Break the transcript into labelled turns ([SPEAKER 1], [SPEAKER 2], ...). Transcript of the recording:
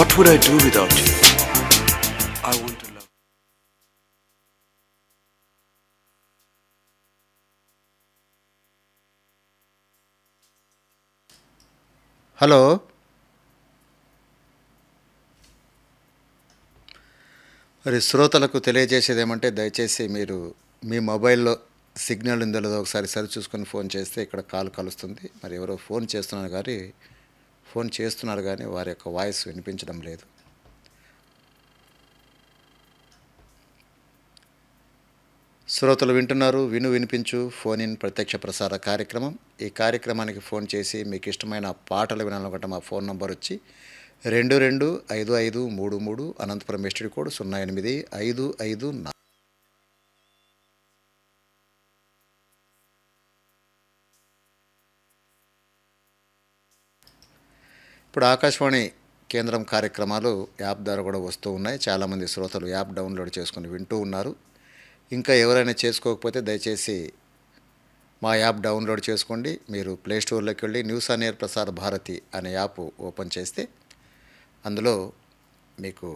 [SPEAKER 1] What would I do without you? I want to love.
[SPEAKER 2] Hello మరి శ్రోతలకు తెలియజేసేది ఏమంటే దయచేసి మీరు మీ మొబైల్లో సిగ్నల్ ఉందో లేదో ఒకసారి సరి చూసుకొని ఫోన్ చేస్తే ఇక్కడ కాల్ కలుస్తుంది మరి ఎవరో ఫోన్ చేస్తున్నారు కానీ ఫోన్ చేస్తున్నారు కానీ వారి యొక్క వాయిస్ వినిపించడం లేదు శ్రోతలు వింటున్నారు విను వినిపించు ఫోన్ ఇన్ ప్రత్యక్ష ప్రసార కార్యక్రమం ఈ కార్యక్రమానికి ఫోన్ చేసి మీకు ఇష్టమైన పాటలు వినాలనుకుంటే మా ఫోన్ నంబర్ వచ్చి రెండు రెండు ఐదు ఐదు మూడు మూడు అనంతపురం ఎస్టీడీ కోడ్ సున్నా ఎనిమిది ఐదు ఐదు నా ఇప్పుడు ఆకాశవాణి కేంద్రం కార్యక్రమాలు యాప్ ద్వారా కూడా వస్తూ ఉన్నాయి చాలామంది శ్రోతలు యాప్ డౌన్లోడ్ చేసుకుని వింటూ ఉన్నారు ఇంకా ఎవరైనా చేసుకోకపోతే దయచేసి మా యాప్ డౌన్లోడ్ చేసుకోండి మీరు ప్లే స్టోర్లోకి వెళ్ళి news on air Prasar Bharati అనే యాప్ ఓపెన్ చేస్తే అందులో మీకు